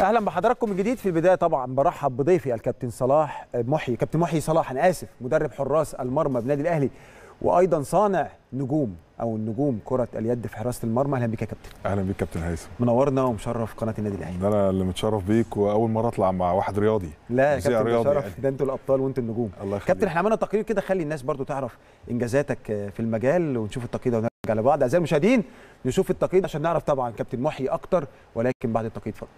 اهلا بحضراتكم من جديد في البدايه طبعا برحب بضيفي الكابتن صلاح محي كابتن محي صلاح انا اسف مدرب حراس المرمى بنادي الاهلي وايضا صانع نجوم او النجوم كره اليد في حراسه المرمى اهلا بك يا كابتن اهلا بيك كابتن هيثم منورنا ومشرف قناه النادي الاهلي ده انا اللي متشرف بيك واول مره اطلع مع واحد رياضي لا يا مذيع كابتن رياضي شرف يعني. ده انتوا الابطال وانتوا النجوم الله يخليك كابتن احنا عملنا تقرير كده خلي الناس برضو تعرف انجازاتك في المجال ونشوف التقييد ونرجع لبعض اعزائي المشاهدين نشوف التقييد عشان نعرف طبعا كابتن محي اكتر ولكن بعد التقييد اتفضل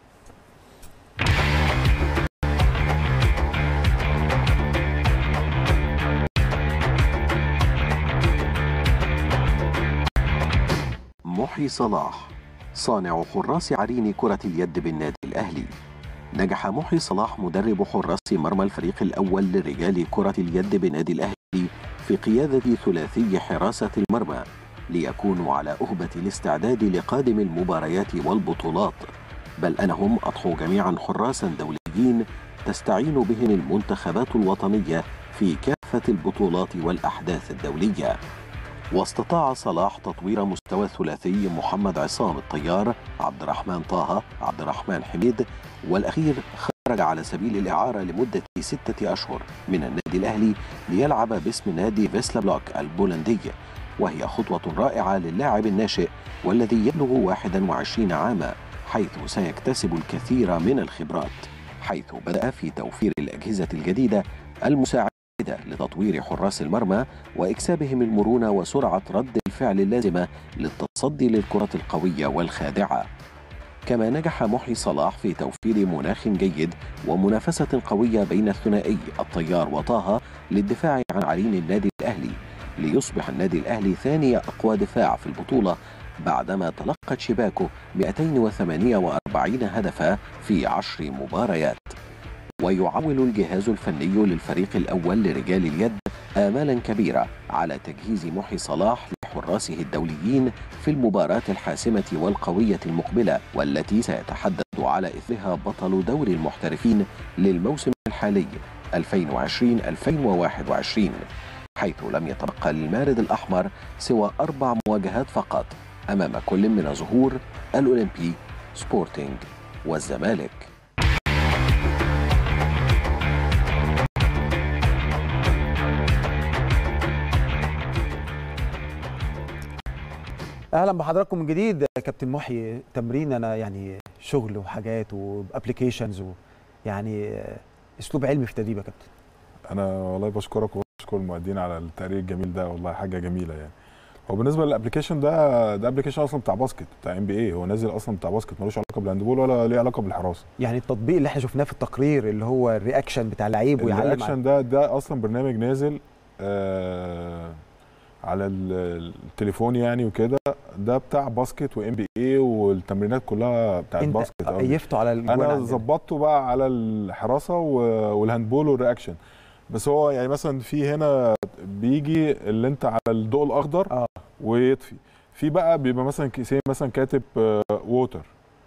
محي صلاح صانع حراس عرين كرة اليد بالنادي الأهلي نجح محي صلاح مدرب حراس مرمى الفريق الأول لرجال كرة اليد بنادي الأهلي في قيادة ثلاثي حراسة المرمى ليكونوا على أهبة الاستعداد لقادم المباريات والبطولات بل أنهم أضحوا جميعا حراسا دوليين تستعين بهم المنتخبات الوطنية في كافة البطولات والأحداث الدولية واستطاع صلاح تطوير مستوى الثلاثي محمد عصام الطيار عبد الرحمن طه عبد الرحمن حميد والأخير خرج على سبيل الإعارة لمدة ستة أشهر من النادي الأهلي ليلعب باسم نادي فيسلا بلوك البولندي وهي خطوة رائعة للاعب الناشئ والذي يبلغ 21 عاما حيث سيكتسب الكثير من الخبرات حيث بدأ في توفير الأجهزة الجديدة المساعدة لتطوير حراس المرمى وإكسابهم المرونة وسرعة رد الفعل اللازمة للتصدي للكرة القوية والخادعة كما نجح محي صلاح في توفير مناخ جيد ومنافسة قوية بين الثنائي الطيار وطه للدفاع عن عرين النادي الأهلي ليصبح النادي الأهلي ثاني أقوى دفاع في البطولة بعدما تلقت شباكه 248 هدفا في عشر مباريات ويعول الجهاز الفني للفريق الأول لرجال اليد آمالا كبيرة على تجهيز محي صلاح لحراسه الدوليين في المباراة الحاسمة والقوية المقبلة والتي سيتحدد على إثرها بطل دوري المحترفين للموسم الحالي 2020-2021 حيث لم يتبقى للمارد الأحمر سوى أربع مواجهات فقط أمام كل من ظهور الأولمبي سبورتينج والزمالك اهلا بحضراتكم من جديد يا كابتن محي تمرين انا يعني شغل وحاجات وابلكيشنز يعني اسلوب علمي في التدريب يا كابتن انا والله بشكرك وبشكر المعدين على التقرير الجميل ده والله حاجه جميله يعني هو بالنسبه للابلكيشن ده ده ابلكيشن اصلا بتاع باسكت بتاع ام بي اي هو نازل اصلا بتاع باسكت ملوش علاقه بالهاندبول ولا ليه علاقه بالحراسه يعني التطبيق اللي احنا شفناه في التقرير اللي هو الرياكشن بتاع اللعيب ويعلم الرياكشن ده ده اصلا برنامج نازل آه على التليفون يعني وكده ده بتاع باسكت وام بي اي والتمرينات كلها بتاعت انت باسكت قيفته على الجوان انا عندنا. ظبطته بقى على الحراسه والهاندبول والرياكشن بس هو يعني مثلا في هنا بيجي اللي انت على الضوء الاخضر اه ويطفي في بقى بيبقى مثلا سي مثلا كاتب ووتر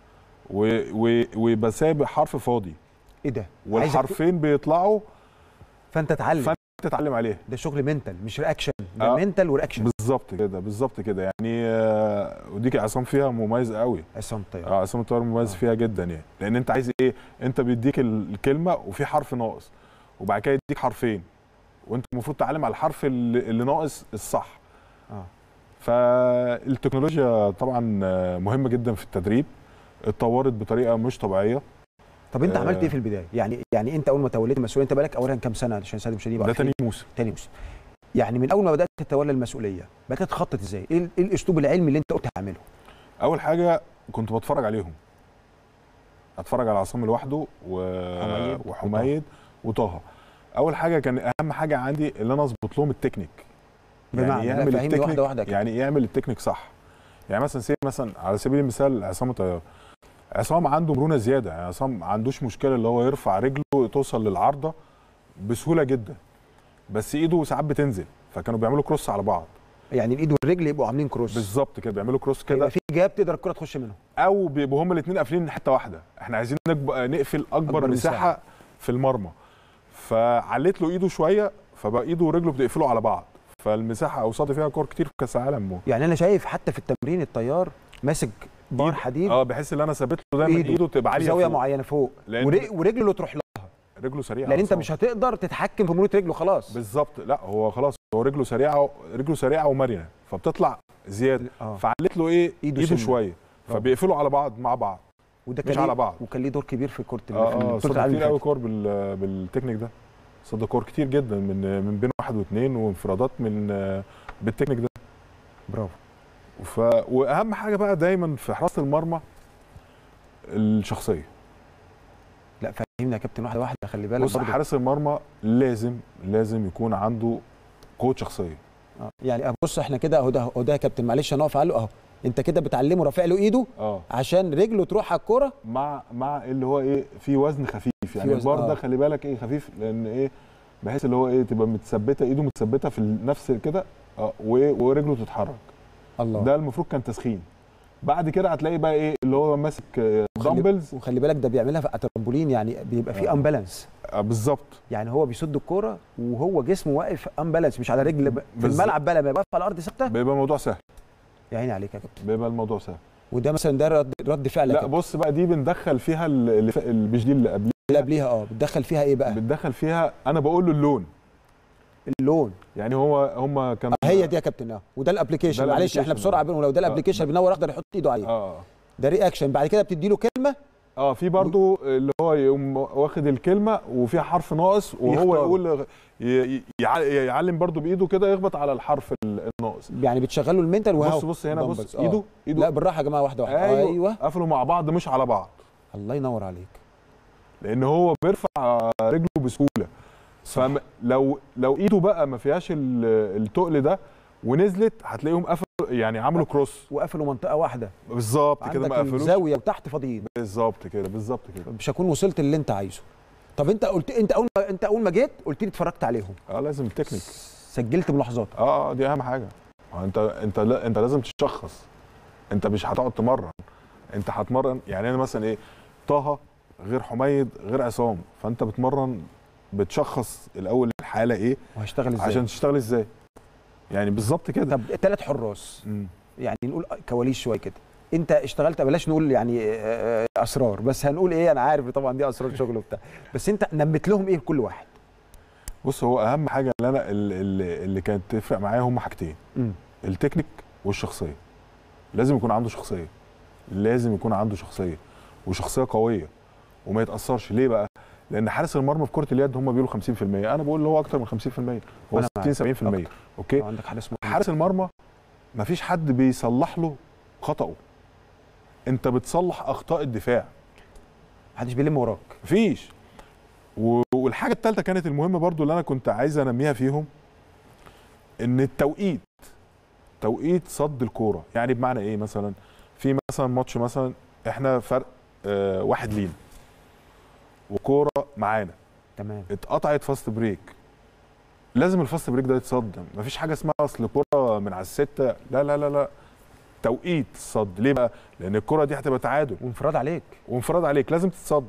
ويبقى سابق حرف فاضي ايه ده والحرفين بيطلعوا فانت اتعلم فانت تتعلم عليها ده شغل منتال مش رياكشن ده آه. منتال ورياكشن بالظبط كده بالظبط كده يعني آه، ودي عصام فيها مميز قوي عصام طيب اه عصام الطيار مميز آه. فيها جدا يعني لان انت عايز ايه انت بيديك ال- الكلمه وفي حرف ناقص وبعد كده يديك حرفين وانت المفروض تعلم على الحرف اللي, اللي ناقص الصح اه فالتكنولوجيا طبعا آه، مهمه جدا في التدريب اتطورت بطريقه مش طبيعيه طب انت آه. عملت ايه في البدايه يعني يعني انت اول ما توليت المسؤوليه انت بقالك اولا كام سنه عشان سيد المشاهدين يبقوا ده تاني عارفين؟ موسم تاني موسم يعني من اول ما بدات تتولى المسؤوليه بدات تخطط ازاي ايه ال- ايه الاسلوب العلمي اللي انت قلت هعمله اول حاجه كنت بتفرج عليهم اتفرج على عصام لوحده و... حميد وحميد وطه اول حاجه كان اهم حاجه عندي اللي انا اظبط لهم التكنيك بمعنى لا، فهمني واحده واحده كده. يعني يعمل التكنيك صح يعني مثلا سي مثلا على سبيل المثال عصام طيار عصام عنده مرونه زياده يعني عصام ما عندوش مشكله اللي هو يرفع رجله توصل للعارضه بسهوله جدا بس ايده ساعات بتنزل فكانوا بيعملوا كروس على بعض يعني الايد والرجل يبقوا عاملين كروس بالظبط كده بيعملوا كروس كده يبقى في جاب تقدر الكره تخش منه او بيبقوا هما الاثنين قافلين حته واحده احنا عايزين نكب... نقفل اكبر, أكبر أكبر مساحة. مساحه في المرمى فعليت له ايده شويه فبقى ايده ورجله بتقفلوا على بعض فالمساحه اوصاد فيها كور كتير في كاس العالم يعني انا شايف حتى في التمرين الطيار ماسك بار إيد- حديد اه بحيث ان انا ثابت له دايما إيده. ايده تبقى في عاليه زاويه فوق. معينه فوق لأن- ورج- ورجله اللي تروح لها رجله سريعه لان انت أصلاً. مش هتقدر تتحكم في مرونه رجله خلاص بالظبط لا هو خلاص هو رجله سريعه رجله سريعه ومرنه فبتطلع زياده اه فعلت له ايه إيده ايده, سنة. شويه فبيقفلوا على بعض مع بعض وده مش كان على ليه- بعض. وكان ليه دور كبير في كره ال- اه في اه بطولة صد العالم كتير قوي اللي كور بال بالتكنيك ده صد كور كتير جدا من من بين واحد واثنين وانفرادات من آه، بالتكنيك ده فاتت. برافو ف واهم حاجه بقى دايما في حراسه المرمى الشخصيه لا فهمنا يا كابتن واحده واحده خلي بالك بص برضه حارس المرمى لازم لازم يكون عنده قوه شخصيه آه. يعني بص احنا كده اهو ده اهو ده يا كابتن معلش هنقف على اهو انت كده بتعلمه رافع له ايده اه عشان رجله تروح على الكوره مع مع اللي هو ايه في وزن خفيف يعني وزن- البار آه. ده خلي بالك ايه خفيف لان ايه بحيث اللي هو ايه تبقى متثبته ايده متثبته في نفس كده اه و- ورجله تتحرك الله ده المفروض كان تسخين بعد كده هتلاقي بقى ايه اللي هو ماسك آه، وخلي- دمبلز وخلي بالك ده بيعملها في الترامبولين يعني بيبقى في آه. امبالانس آه، بالظبط يعني هو بيصد الكوره وهو جسمه واقف امبالانس مش على رجل في بالظبط. الملعب بقى لما يبقى واقف على الارض ثابته بيبقى الموضوع سهل يا عيني عليك يا كابتن بيبقى الموضوع سهل وده مثلا ده رد, رد فعل يا لا كابتن. بص بقى دي بندخل فيها ال- اللي ف- اللي مش دي اللي قبلها اللي قبليها اه بتدخل فيها ايه بقى بتدخل فيها انا بقول له اللون اللون يعني هو هم كان هي دي يا كابتن اه وده الابلكيشن ده معلش احنا الابليكيشن، بسرعه آه. بينهم لو ده الابلكيشن بينور اخضر يحط ايده عليه اه ده رياكشن بعد كده بتدي له كلمه اه في برضو اللي هو يقوم واخد الكلمه وفيها حرف ناقص وهو يختار. يقول ي- يع- يعلم برضو بايده كده يخبط على الحرف ال- الناقص يعني بتشغل له المنتال وهو بص بص هنا بص دمبلز. آه. ايده ايده لا بالراحه يا جماعه واحده واحده ايوه, ايوه قفلوا مع بعض مش على بعض الله ينور عليك لان هو بيرفع رجله بسهوله فلو لو ايده بقى ما فيهاش ال- التقل ده ونزلت هتلاقيهم قفلوا يعني عملوا كروس وقفلوا منطقه واحده بالظبط كده عندك ما قفلوش الزاويه وتحت فاضيين بالظبط كده بالظبط كده مش هكون وصلت اللي انت عايزه طب انت قلت انت اول ما انت اول ما جيت قلت لي اتفرجت عليهم اه لازم التكنيك سجلت ملاحظات اه اه دي اهم حاجه آه، انت انت لا انت لازم تشخص انت مش هتقعد تمرن انت هتمرن يعني انا مثلا ايه طه غير حميد غير عصام فانت بتمرن بتشخص الاول الحاله ايه وهشتغل ازاي عشان تشتغل ازاي يعني بالظبط كده طب ثلاث حراس مم. يعني نقول كواليس شويه كده انت اشتغلت بلاش نقول يعني آه، آه، اسرار بس هنقول ايه انا عارف طبعا دي اسرار شغل وبتاع بس انت نمت لهم ايه كل واحد بص هو اهم حاجه اللي انا اللي, اللي- اللي كانت تفرق معايا هم حاجتين امم التكنيك والشخصيه لازم يكون عنده شخصيه لازم يكون عنده شخصيه وشخصيه قويه وما يتاثرش ليه بقى لان حارس المرمى في كره اليد هم بيقولوا 50% انا بقول اللي هو اكتر من 50% هو وأنا 60 70% اوكي عندك حارس مرمى. حارس المرمى مفيش حد بيصلح له خطأه انت بتصلح اخطاء الدفاع محدش بيلم وراك مفيش و- والحاجه الثالثه كانت المهمه برضو اللي انا كنت عايز انميها فيهم ان التوقيت توقيت صد الكوره يعني بمعنى ايه مثلا في مثلا ماتش مثلا احنا فرق آه واحد لينا وكوره معانا تمام اتقطعت فاست بريك لازم الفاست بريك ده يتصد مفيش حاجه اسمها اصل كوره من على السته لا لا لا لا توقيت الصد ليه بقى لان الكوره دي هتبقى تعادل وانفراد عليك وانفراد عليك لازم تتصد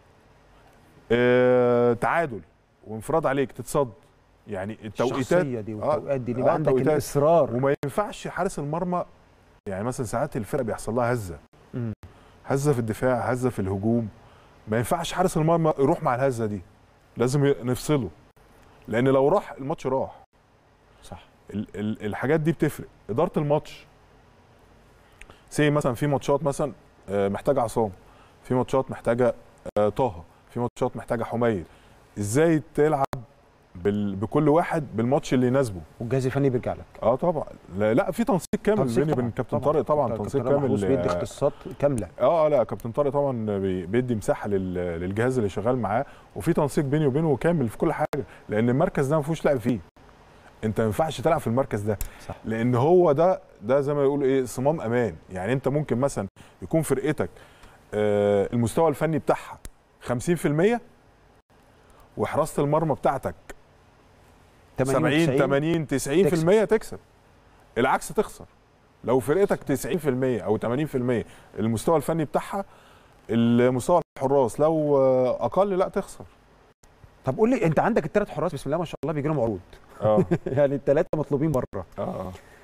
اه تعادل وانفراد عليك تتصد يعني التوقيتات الشخصيه دي والتوقيات دي اللي آه، بقى عندك توقيتات. الاصرار وما ينفعش حارس المرمى يعني مثلا ساعات الفرقه بيحصل لها هزه مم. هزه في الدفاع هزه في الهجوم ما ينفعش حارس المرمى يروح مع الهزه دي لازم ي- نفصله لان لو راح الماتش راح صح ال ال الحاجات دي بتفرق اداره الماتش سي مثلا في ماتشات مثلا آه، محتاجه عصام في ماتشات محتاجه آه، طه في ماتشات محتاجه حميد ازاي تلعب بال بكل واحد بالماتش اللي يناسبه والجهاز الفني بيرجع لك اه طبعا لا, لا في تنسيق كامل تنسيق بيني وبين طبعاً، كابتن طارق طبعا كابتن تنسيق طارق محروس كامل بيدي آه، اختصاصات كامله اه لا كابتن طارق طبعا بي- بيدي مساحه لل- للجهاز اللي شغال معاه وفي تنسيق بيني وبينه كامل في كل حاجه لان المركز ده ما فيهوش لعب فيه انت ما ينفعش تلعب في المركز ده صح. لان هو ده ده زي ما يقولوا ايه صمام امان يعني انت ممكن مثلا يكون فرقتك آه المستوى الفني بتاعها 50% وحراسه المرمى بتاعتك 70 80 90% تكسب العكس تخسر لو فرقتك 90% او 80% المستوى الفني بتاعها المستوى الحراس لو آه، اقل لا تخسر طب قول لي انت عندك الثلاث حراس بسم الله ما شاء الله بيجي لهم عروض اه يعني الثلاثه مطلوبين بره اه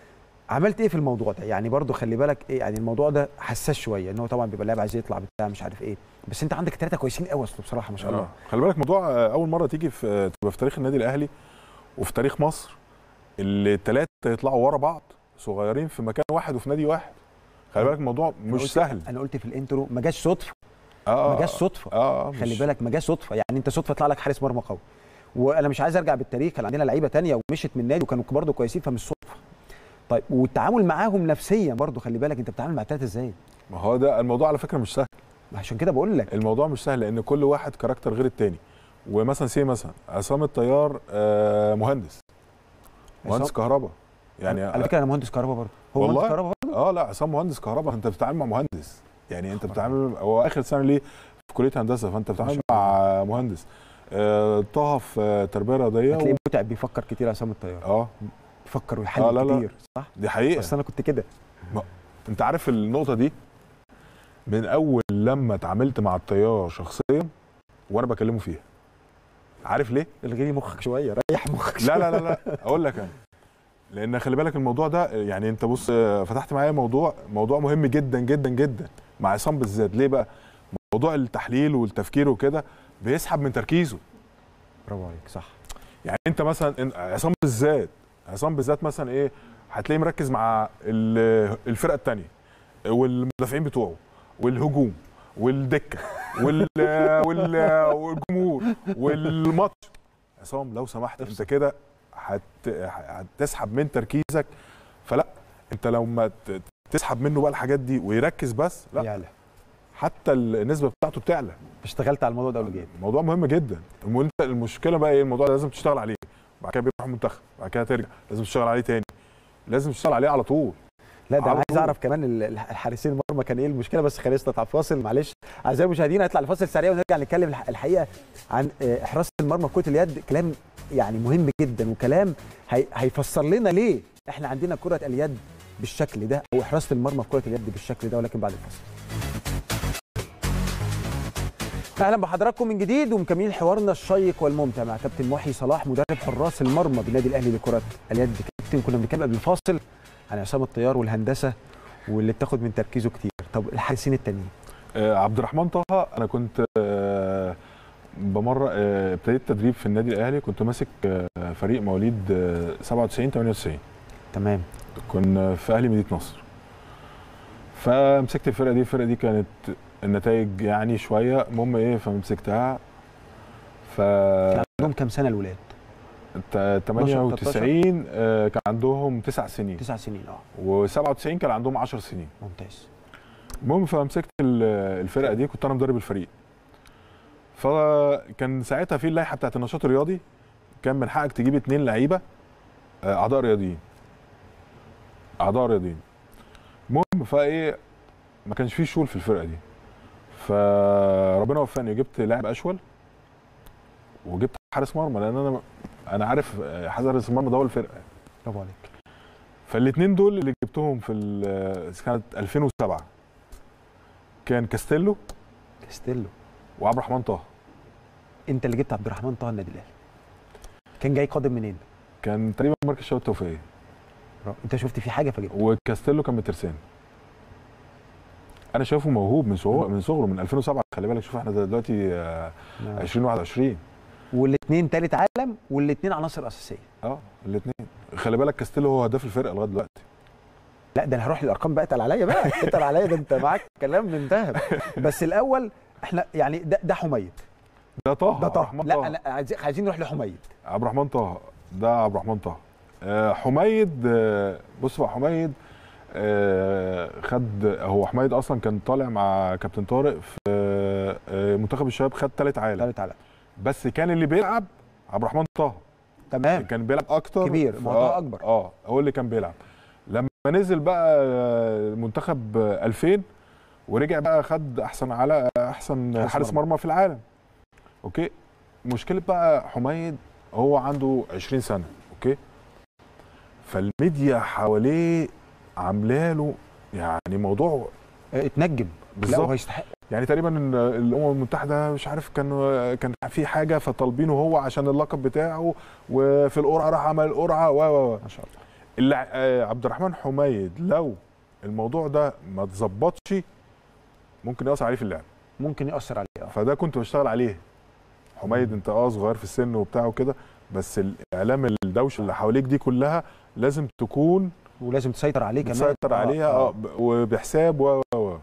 عملت ايه في الموضوع ده يعني برضو خلي بالك ايه يعني الموضوع ده حساس شويه ان هو طبعا بيبقى اللاعب عايز يطلع بتاع مش عارف ايه بس انت عندك ثلاثه كويسين قوي اصلا بصراحه ما شاء الله آه. خلي بالك موضوع آه، اول مره تيجي في آه، تبقى في تاريخ النادي الاهلي وفي تاريخ مصر اللي الثلاثه يطلعوا ورا بعض صغيرين في مكان واحد وفي نادي واحد خلي بالك الموضوع أنا مش قلت- سهل انا قلت في الانترو ما جاش صدفه اه ما جاش صدفه اه خلي مش- بالك ما جاش صدفه يعني انت صدفه يطلع لك حارس مرمى قوي وانا مش عايز ارجع بالتاريخ كان عندنا لعيبه تانية ومشت من النادي وكانوا برضه كويسين فمش صدفه طيب والتعامل معاهم نفسيا برضه خلي بالك انت بتتعامل مع الثلاثه ازاي ما هو ده الموضوع على فكره مش سهل عشان كده بقول لك الموضوع مش سهل لان كل واحد كاركتر غير التاني ومثلا سي مثلا عصام الطيار آه مهندس مهندس عصام- كهرباء يعني على فكره انا مهندس كهرباء برضه هو والله؟ مهندس كهرباء برضه اه لا عصام مهندس كهرباء انت بتتعامل مع مهندس يعني انت بتتعامل هو اخر سنه ليه في كليه هندسه فانت بتتعامل شاء مع مهندس آه طه في آه، تربيه رياضيه هتلاقيه و... متعب بيفكر كتير عصام الطيار اه بيفكر آه، ويحلل لا، لا. كتير صح دي حقيقه بس انا كنت كده انت عارف النقطه دي من اول لما اتعاملت مع الطيار شخصيا وانا بكلمه فيها عارف ليه الغي مخك شويه ريح مخك لا لا لا لا اقول لك انا لان خلي بالك الموضوع ده يعني انت بص آه، فتحت معايا موضوع موضوع مهم جدا جدا جدا مع عصام بالذات ليه بقى موضوع التحليل والتفكير وكده بيسحب من تركيزه برافو عليك صح يعني انت مثلا إن- عصام بالذات عصام بالذات مثلا ايه هتلاقيه مركز مع ال- الفرقه الثانيه والمدافعين بتوعه والهجوم والدكه وال وال والجمهور والماتش عصام لو سمحت انت كده هت هتسحب من تركيزك فلا انت لو ما ت- تسحب منه بقى الحاجات دي ويركز بس لا يعلى حتى النسبه بتاعته بتعلى اشتغلت على الموضوع ده قبل كده موضوع مهم جدا وانت المشكله بقى ايه الموضوع ده لازم تشتغل عليه بعد كده بيروح المنتخب بعد كده ترجع لازم تشتغل عليه تاني لازم تشتغل عليه على طول لا ده على انا عايز طول. اعرف كمان ال- ال- الحارسين المرمى كان ايه المشكله بس خلينا نطلع فاصل معلش اعزائي المشاهدين هنطلع لفاصل سريع ونرجع نتكلم الح- الحقيقه عن آه، حراسه المرمى في كره اليد كلام يعني مهم جدا وكلام هي هيفسر لنا ليه احنا عندنا كره اليد بالشكل ده او حراسه المرمى في كره اليد بالشكل ده ولكن بعد الفاصل اهلا بحضراتكم من جديد ومكملين حوارنا الشيق والممتع مع كابتن محي صلاح مدرب حراس المرمى بالنادي الاهلي لكره اليد كابتن كنا بنتكلم قبل الفاصل عن عصام الطيار والهندسه واللي بتاخد من تركيزه كتير طب الحارسين التانيين آه عبد الرحمن طه انا كنت آه بمر آه، ابتديت تدريب في النادي الاهلي كنت ماسك آه فريق مواليد آه 97 98 تمام كنا في اهلي مدينه نصر فمسكت الفرقه دي الفرقه دي كانت النتائج يعني شويه المهم ايه فمسكتها ف كان عندهم كام سنه الولاد ت- 98 آه، كان عندهم تسع سنين تسع سنين اه و97 كان عندهم 10 سنين ممتاز المهم فمسكت ال- الفرقه دي كنت انا مدرب الفريق فكان ساعتها في اللائحه بتاعت النشاط الرياضي كان من حقك تجيب اتنين لعيبه آه، اعضاء رياضيين اعضاء رياضيين المهم فايه ما كانش فيه شغل في الفرقه دي فربنا وفقني جبت لاعب اشول وجبت حارس مرمى لان انا انا عارف آه، حارس المرمى ده هو الفرقه برافو عليك فالاثنين دول اللي جبتهم في ال- كانت 2007 كان كاستيلو كاستيلو وعبد الرحمن طه انت اللي جبت عبد الرحمن طه النادي الاهلي كان جاي قادم منين؟ كان تقريبا مركز شباب التوفيقيه برافو. انت شفت فيه حاجه فجبته وكاستيلو كان من ترسانة انا شايفه موهوب من صغره من صغره من 2007 خلي بالك شوف احنا دلوقتي آه، 2021 والاثنين ثالث عالم والاثنين عناصر اساسيه اه الاثنين خلي بالك كاستيلو هو هداف الفرقه لغايه دلوقتي لا ده انا هروح للارقام بقى اتقل عليا بقى اتقل عليا ده انت معاك كلام من ذهب بس الاول احنا يعني ده ده حميد ده طه ده عبد طه الرحمن لا انا عايزين عايزين نروح لحميد عبد الرحمن طه ده عبد الرحمن طه آه، حميد آه، بص بقى حميد آه، خد هو حميد اصلا كان طالع مع كابتن طارق في آه، منتخب الشباب خد ثالث عالم ثالث عالم بس كان اللي بيلعب عبد الرحمن طه تمام كان بيلعب اكتر كبير، ف- ما هو طه أكبر. اه هو اللي كان بيلعب لما نزل بقى آه، منتخب آه، 2000 ورجع بقى خد احسن على احسن حارس حارس مرمى. مرمى في العالم اوكي مشكله بقى حميد هو عنده 20 سنه اوكي فالميديا حواليه عامله له يعني موضوع اه، اتنجم لا بالظبط هو يستحق يعني تقريبا إن الامم المتحده مش عارف كان كان في حاجه فطالبينه هو عشان اللقب بتاعه وفي القرعه راح عمل القرعه و و و ما شاء الله اللي آه عبد الرحمن حميد لو الموضوع ده ما اتظبطش ممكن يأثر عليه في اللعب ممكن ياثر عليه اه فده كنت بشتغل عليه حميد انت اه صغير في السن وبتاع وكده بس الاعلام الدوشه اللي حواليك دي كلها لازم تكون ولازم تسيطر عليه كمان مسيطر عليها اه ب- وبحساب و و- و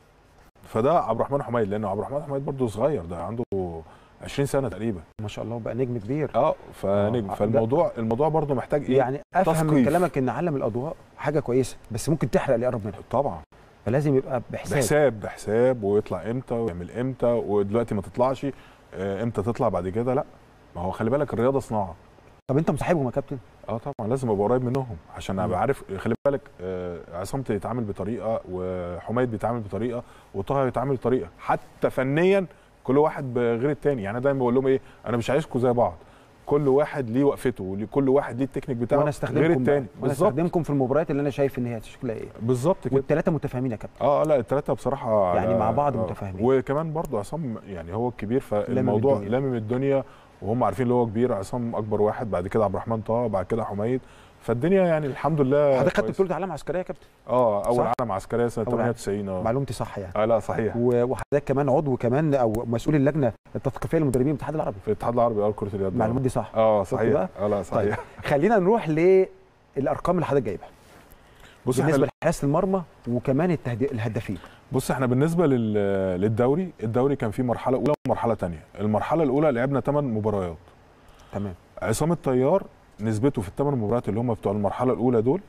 فده عبد الرحمن حميد لانه عبد الرحمن حميد برضه صغير ده عنده 20 سنه تقريبا ما شاء الله بقى نجم كبير اه فنجم آه، فالموضوع الموضوع برضه محتاج ايه يعني افهم من تثقيف. كلامك ان عالم الاضواء حاجه كويسه بس ممكن تحرق اللي يقرب منها طبعا فلازم يبقى بحساب بحساب بحساب ويطلع امتى ويعمل امتى ودلوقتي ما تطلعش آه، امتى تطلع بعد كده لا ما هو خلي بالك الرياضه صناعه طب انت مصاحبهم يا كابتن اه طبعا لازم ابقى قريب منهم عشان مم. ابقى عارف خلي بالك آه، عصام يتعامل بطريقه وحميد بيتعامل بطريقه وطه يتعامل بطريقه حتى فنيا كل واحد غير التاني يعني انا دايما بقول لهم ايه انا مش عايزكم زي بعض كل واحد ليه وقفته وكل واحد ليه التكنيك بتاعه وانا غير استخدمكم التاني بقى. وانا بالظبط استخدمكم في المباريات اللي انا شايف ان هي شكلها ايه بالظبط كده والثلاثه متفاهمين يا كابتن اه لا الثلاثه بصراحه يعني على- مع بعض آه. متفاهمين. وكمان برضو عصام يعني هو الكبير فالموضوع الدنيا. لامم الدنيا وهم عارفين اللي هو كبير عصام اكبر واحد بعد كده عبد الرحمن طه بعد كده حميد فالدنيا يعني الحمد لله حضرتك خدت كويسة. بطوله عالم عسكريه يا كابتن اه اول صح؟ عالم عسكريه سنه أول عالم. 98 اه معلومتي صح يعني اه لا صحيح و- وحضرتك كمان عضو كمان او مسؤول اللجنه التثقيفيه للمدربين بالاتحاد العربي في الاتحاد العربي اه كره اليد المعلومات دي صح اه شفت صحيح بقى؟ اه لا صحيح خلينا نروح للارقام اللي حضرتك جايبها بص احنا بالنسبه لحراسه المرمى وكمان التهدي... الهدافين بص احنا بالنسبه لل... للدوري الدوري كان فيه مرحله اولى ومرحله ثانيه المرحله الاولى لعبنا 8 مباريات تمام عصام الطيار نسبته في الثمان مباريات اللي هم بتوع المرحله الاولى دول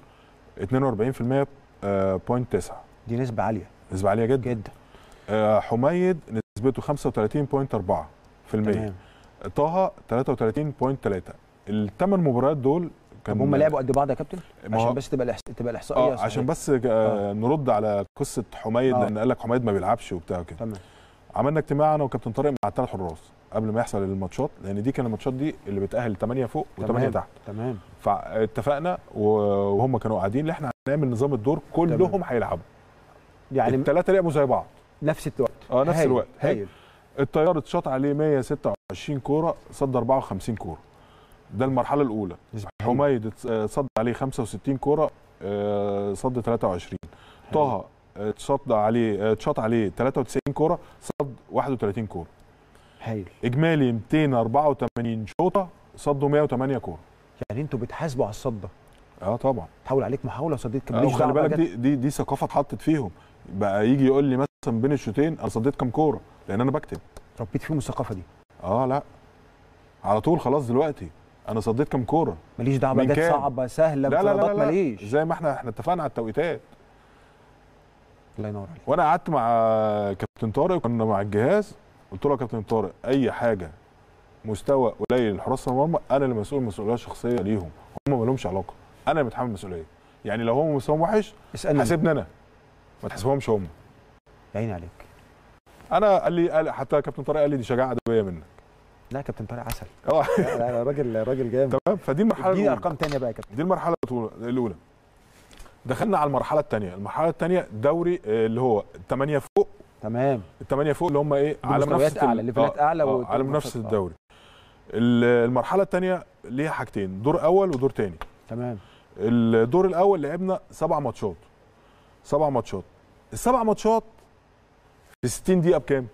42% آه، بوينت 9 دي نسبه عاليه نسبه عاليه جدا جدا آه، حميد نسبته 35.4% تمام طه 33.3 الثمان مباريات دول طب هم لعبوا قد بعض يا كابتن ما هو- عشان بس تبقى الإحس... تبقى الاحصائيه اه صحيحة. عشان بس آه نرد على قصه حميد آه. لان قال لك حميد ما بيلعبش وبتاع كده تمام عملنا اجتماع انا وكابتن طارق مع الثلاث حراس قبل ما يحصل الماتشات لان دي كان الماتشات دي اللي بتاهل 8 فوق و8 تمام. تحت تمام فاتفقنا و- وهم كانوا قاعدين ان احنا هنعمل نظام الدور كلهم هيلعبوا يعني الثلاثه لعبوا زي بعض نفس الوقت اه نفس هايل. الوقت هايل الطيار اتشاط عليه 126 كوره صد 54 كوره ده المرحله الاولى نسبة حميد اتس- آه، صد عليه 65 كوره آه، صد 23 طه آه، اتشاط عليه آه، اتشاط عليه 93 كوره صد 31 كوره هايل اجمالي 284 شوطه صدوا 108 كوره يعني انتوا بتحاسبوا على الصده اه طبعا تحاول عليك محاوله وصديت كم آه، ماليش وخلي دعوة بالك بقى دي دي دي ثقافه اتحطت فيهم بقى يجي يقول لي مثلا بين الشوطين انا صديت كام كوره لان انا بكتب جت. ربيت فيهم الثقافه دي اه لا على طول خلاص دلوقتي انا صديت كام كوره ماليش دعوه بقى من جت كام؟ صعبه سهله لا لا لا, انفرادات لا, ماليش زي ما احنا احنا اتفقنا على التوقيتات الله ينور عليك وانا قعدت مع كابتن طارق كنا مع الجهاز قلت له يا كابتن طارق اي حاجه مستوى قليل لحراس المرمى انا اللي مسؤول مسؤوليه شخصيه ليهم هم ما لهمش علاقه انا اللي متحمل المسؤوليه يعني لو هم مستواهم وحش اسالني حاسبني انا ما تحاسبهمش هم يا عيني عليك انا قال لي قال حتى كابتن طارق قال لي دي شجاعه ادبيه منك لا يا كابتن طارق عسل اه لا لا راجل راجل جامد تمام فدي المرحله دي الاولى ارقام تانية بقى يا كابتن دي المرحله الأولى- الاولى دخلنا على المرحله الثانيه المرحله الثانيه دوري آه، اللي هو الثمانيه فوق تمام الثمانيه فوق اللي هم ايه على بمستويات منافسه ال- أعلى، ليفلات آه، أعلى آه و- على منافسه آه. الدوري ال- المرحله الثانيه ليها حاجتين دور اول ودور ثاني تمام الدور الاول لعبنا سبع ماتشات سبع ماتشات السبع ماتشات في 60 دقيقه بكام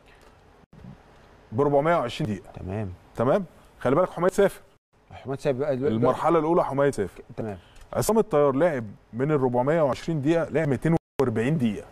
ب 420 دقيقه تمام تمام خلي بالك حميد سافر حماد سايب بقى المرحله الاولى حميد سافر تمام عصام الطيار لعب من ال 420 دقيقه لعب 240 دقيقه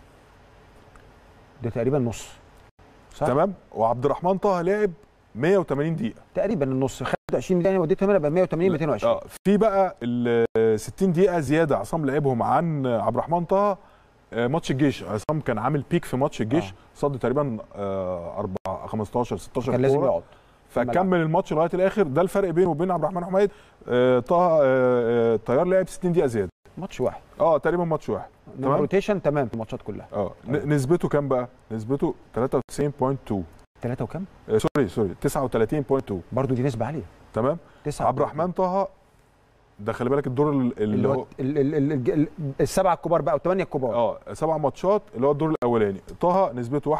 ده تقريبا نص صح تمام وعبد الرحمن طه لعب 180 دقيقه تقريبا النص خدت 20 دقيقه وديتهم هنا بقى 180 220 اه في بقى ال 60 دقيقه زياده عصام لعبهم عن عبد الرحمن طه آه، ماتش الجيش عصام كان عامل بيك في ماتش الجيش آه. صد تقريبا آه، 4 15 16 كان لازم كورة. يقعد فكمل الماتش لغايه الاخر ده الفرق بينه وبين عبد الرحمن حميد آه، طه آه، آه، الطيار لعب 60 دقيقه زياده ماتش واحد اه تقريبا ماتش واحد تمام روتيشن تمام في الماتشات كلها اه تمام. ن- نسبته كام بقى نسبته 93.2 ثلاثة وكم؟ آه، سوري سوري 39.2 برضو دي نسبة عالية تمام تسعة عبد الرحمن طه ده خلي بالك الدور ال- اللي اللي هو هو ال- ال- ال- ال- ال- السبعة الكبار بقى والثمانية الكبار اه سبع ماتشات اللي هو الدور الاولاني طه نسبته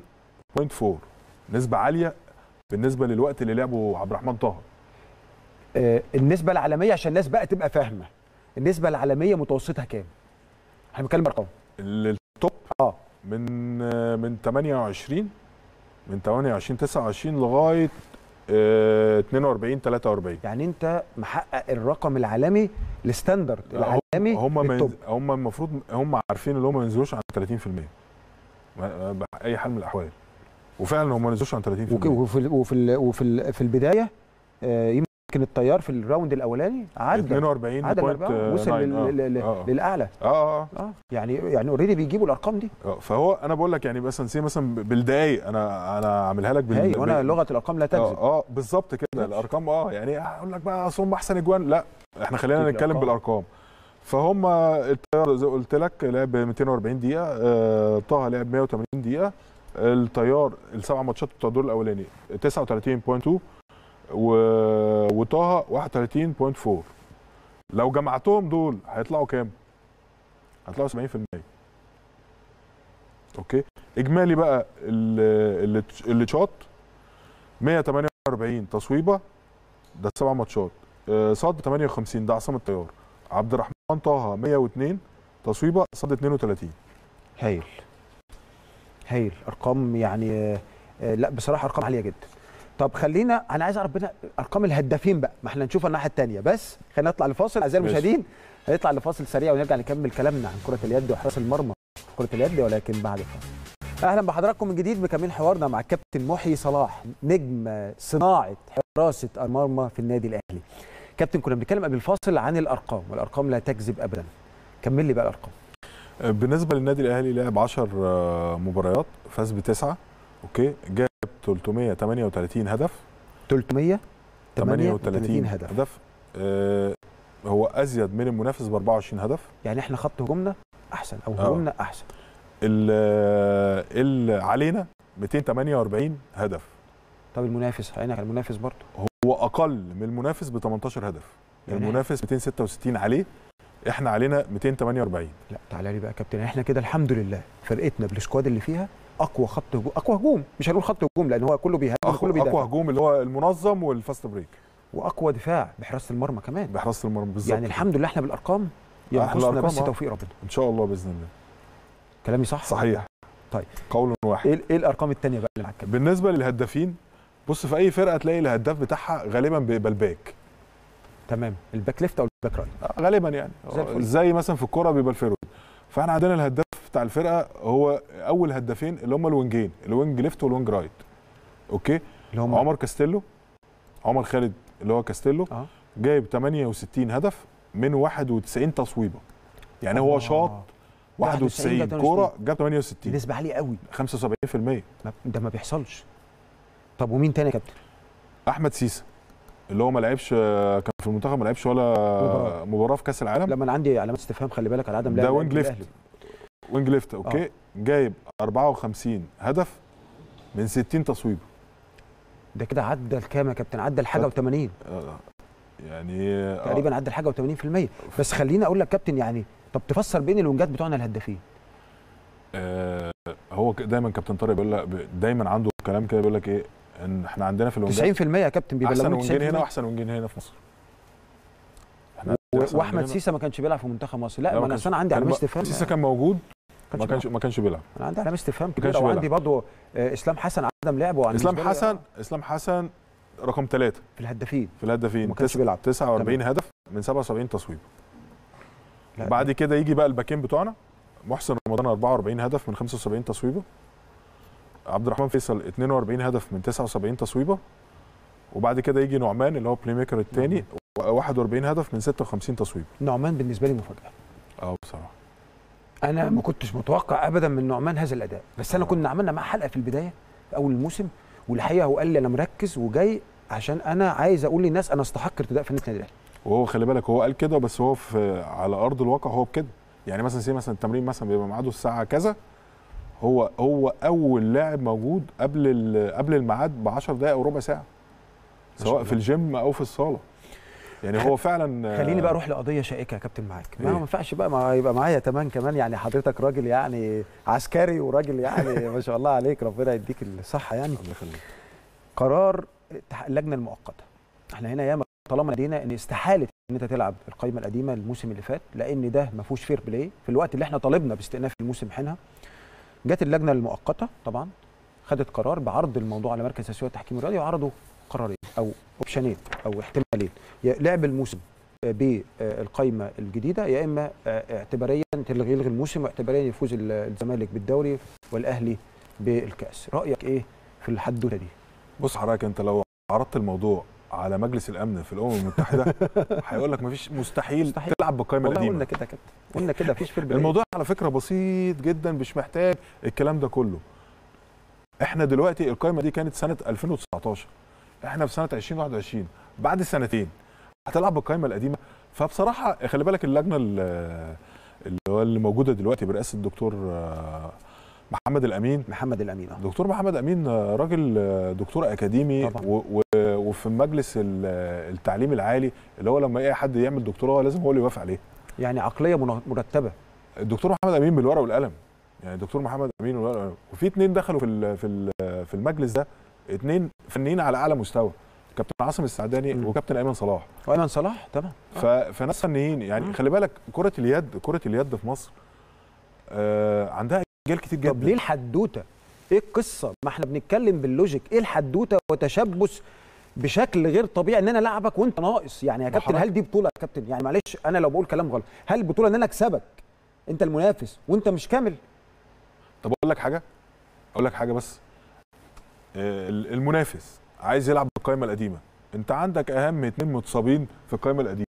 31.4 نسبه عاليه بالنسبه للوقت اللي لعبه عبد الرحمن طه آه، النسبه العالميه عشان الناس بقى تبقى فاهمه النسبه العالميه متوسطها كام احنا بنتكلم ارقام التوب اه من آه، من 28 من 28 29 لغايه آه، 42 43 يعني انت محقق الرقم العالمي الستاندرد العالمي هم هم للتوب. هم المفروض هم عارفين ان هم ما ينزلوش عن 30% ما- باي حال من الاحوال وفعلا هم ما نزلوش عن 30% وك- وفي ال- وفي ال- وفي ال- في البدايه آه، يمكن الطيار في الراوند الاولاني عدى 42 عدى الأربعة، وصل لل- لل- اه للاعلى اه اه اه يعني يعني اوريدي بيجيبوا الارقام دي آه، فهو انا بقول لك يعني مثلا سي مثلا بالدقايق انا انا عاملها لك بال هاي وانا بال- لغه الارقام لا تكذب اه اه بالظبط كده الارقام اه يعني اقول لك بقى اصل هم احسن اجوان لا احنا خلينا أكيد نتكلم الأرقام. بالارقام فهم الطيار زي ما قلت لك لعب 240 دقيقه آه طه لعب 180 دقيقه الطيار السبع ماتشات بتوع الدور الاولاني 39.2 و... وطه 31.4 لو جمعتهم دول هيطلعوا كام؟ هيطلعوا 70% اوكي اجمالي بقى ال- اللي اللي شاط 148 تصويبه ده سبع ماتشات آه، صد 58 ده عصام الطيار عبد الرحمن طه 102 تصويبه صد 32 هايل هايل ارقام يعني آه، آه، لا بصراحه ارقام عاليه جدا طب خلينا انا عايز اعرف بقى ارقام الهدافين بقى ما احنا نشوف الناحيه الثانيه بس خلينا نطلع لفاصل اعزائي ماشي. المشاهدين هنطلع لفاصل سريع ونرجع نكمل كلامنا عن كره اليد وحراس المرمى في كره اليد ولكن بعد الفاصل اهلا بحضراتكم من جديد مكملين حوارنا مع الكابتن محيي صلاح نجم صناعه حراسه المرمى في النادي الاهلي كابتن كنا بنتكلم قبل الفاصل عن الارقام والارقام لا تكذب ابدا كمل لي بقى الارقام آه، بالنسبه للنادي الاهلي لعب 10 آه، مباريات فاز بتسعه اوكي جاب 338 هدف 338 هدف هدف آه، هو ازيد من المنافس ب 24 هدف يعني احنا خط هجومنا احسن او آه. هجومنا احسن ال ال علينا 248 هدف طب المنافس عينك على المنافس برضه هو اقل من المنافس ب 18 هدف يعني المنافس 266 عليه احنا علينا 248 لا تعالى لي بقى يا كابتن احنا كده الحمد لله فرقتنا بالسكواد اللي فيها اقوى خط هجوم اقوى هجوم مش هنقول خط هجوم لان هو كله بيهاجم كله اقوى بيدافع اقوى هجوم اللي هو المنظم والفاست بريك واقوى دفاع بحراسه المرمى كمان بحراسه المرمى بالظبط يعني الحمد لله احنا بالارقام ينقصنا الأرقام، بس آه. توفيق ربنا ان شاء الله باذن الله كلامي صح صحيح طيب. قول واحد ايه ايه الارقام الثانيه بقى اللي معاك كابتن؟ بالنسبه للهدافين بص في اي فرقه تلاقي الهداف بتاعها غالبا بيبقى الباك تمام الباك ليفت او الباك رايت آه، غالبا يعني زي الفل. زي مثلا في الكوره بيبقى الفيرود فاحنا عندنا الهداف بتاع الفرقه هو اول هدافين اللي هم الوينجين الوينج ليفت والوينج رايت اوكي اللي هم عمر كاستيلو عمر خالد اللي هو كاستيلو اه جايب 68 هدف من 91 تصويبه يعني هو آه. شاط 91 91 كوره جاب 68 نسبه عاليه قوي 75% ما- ده ما بيحصلش طب ومين تاني يا كابتن احمد سيسا اللي هو ما لعبش كان في المنتخب ما لعبش ولا مباراة. مباراه في كاس العالم لما انا عندي علامات استفهام خلي بالك على عدم ده لعب وينج الأهلي. ليفت وينج ليفت اوكي جايب 54 هدف من 60 تصويب ده كده عدى الكام يا كابتن عدى الحاجه طب. و80 آه، يعني آه، تقريبا عدى الحاجه و80% بس خليني اقول لك كابتن يعني طب تفسر بين الونجات بتوعنا الهدافين آه، هو ك- دايما كابتن طارق بيقول لك دايما عنده كلام كده بيقول لك ايه ان احنا عندنا في الونجات 90% يا كابتن احسن بيبلغوني ونجين هنا 90% واحسن ونجين هنا في مصر احنا و- عندنا أحسن واحمد ونجين هنا. سيسا ما كانش بيلعب في منتخب مصر لا, لا، ما ما انا كانش- أصل انا عندي كان علامات ما- استفهام سيسا كان موجود ما كانش كانش بيلعب. ما كانش بيلعب انا عندي علامات استفهام كانش كبيره وعندي بيلعب. برضه آه، اسلام حسن عدم لعبه وعن اسلام بالنسبة لي، حسن اسلام حسن رقم ثلاثة في الهدافين في الهدافين وما كانش تس- بيلعب. 49 هدف من 77 تصويب لا، بعد كده يجي بقى الباكين بتوعنا محسن رمضان 44 هدف من 75 تصويبه عبد الرحمن فيصل 42 هدف من 79 تصويبه وبعد كده يجي نعمان اللي هو بلاي ميكر الثاني 41 هدف من 56 تصويبه نعمان بالنسبه لي مفاجاه اه بصراحه انا ما كنتش متوقع ابدا من نعمان هذا الاداء بس انا كنا عملنا معاه حلقه في البدايه في اول الموسم والحقيقه هو قال لي انا مركز وجاي عشان انا عايز اقول للناس انا استحق ارتداء في النادي الاهلي وهو خلي بالك هو قال كده بس هو في على ارض الواقع هو بكده يعني مثلا سي مثلا التمرين مثلا بيبقى ميعاده الساعه كذا هو هو اول لاعب موجود قبل ال- قبل الميعاد ب 10 دقائق او ربع ساعه شاء سواء الله. في الجيم او في الصاله يعني هو فعلا خليني بقى اروح لقضيه شائكه يا كابتن معاك ما إيه؟ ما ينفعش بقى ما يبقى معايا تمام كمان يعني حضرتك راجل يعني عسكري وراجل يعني ما شاء الله عليك ربنا يديك الصحه يعني الله يخليك قرار اتح- اللجنه المؤقته احنا هنا ياما طالما لدينا ان استحاله ان انت تلعب القائمه القديمه الموسم اللي فات لان ده ما فيهوش فير بلاي في الوقت اللي احنا طالبنا باستئناف الموسم حينها جت اللجنه المؤقته طبعا خدت قرار بعرض الموضوع على مركز تسويه التحكيم الرياضي وعرضوا قرارين او اوبشنين او احتمالين يا لعب الموسم بالقائمه الجديده يا اما اعتباريا تلغي يلغي الموسم واعتباريا يفوز الزمالك بالدوري والاهلي بالكاس رايك ايه في الحدوته دي بص حضرتك انت لو عرضت الموضوع على مجلس الامن في الامم المتحده هيقول لك مفيش مستحيل, مستحيل. تلعب بالقائمه والله القديمه قلنا كده كده قلنا كده مفيش فير بلاي الموضوع على فكره بسيط جدا مش محتاج الكلام ده كله احنا دلوقتي القائمه دي كانت سنه 2019 احنا في سنه 2021 بعد سنتين هتلعب بالقائمه القديمه فبصراحه خلي بالك اللجنه ال- اللي هو اللي موجوده دلوقتي برئاسه الدكتور آه، محمد الامين محمد الامين اه دكتور محمد امين آه، راجل آه، دكتور اكاديمي طبعا. و- و- وفي مجلس ال- التعليم العالي اللي هو لما اي حد يعمل دكتوراه لازم هو اللي يوافق عليه يعني عقليه من- مرتبه الدكتور محمد امين بالورقه والقلم يعني الدكتور محمد امين بالورقه والقلم وفي اتنين دخلوا في ال- في ال- في المجلس ده اتنين فنيين على اعلى مستوى كابتن عاصم السعداني مم. وكابتن ايمن صلاح وايمن صلاح تمام ف... فناس فنيين يعني مم. خلي بالك كره اليد كره اليد في مصر آه عندها رجال كتير جدا طب ليه الحدوته؟ ايه القصه؟ ما احنا بنتكلم باللوجيك، ايه الحدوته وتشبث بشكل غير طبيعي ان انا العبك وانت ناقص، يعني يا ما كابتن حضرتك- هل دي بطوله يا كابتن؟ يعني معلش انا لو بقول كلام غلط، هل البطوله ان انا اكسبك انت المنافس وانت مش كامل؟ طب اقول لك حاجه اقول لك حاجه بس آه، المنافس عايز يلعب بالقائمه القديمه انت عندك اهم اتنين متصابين في القائمه القديمه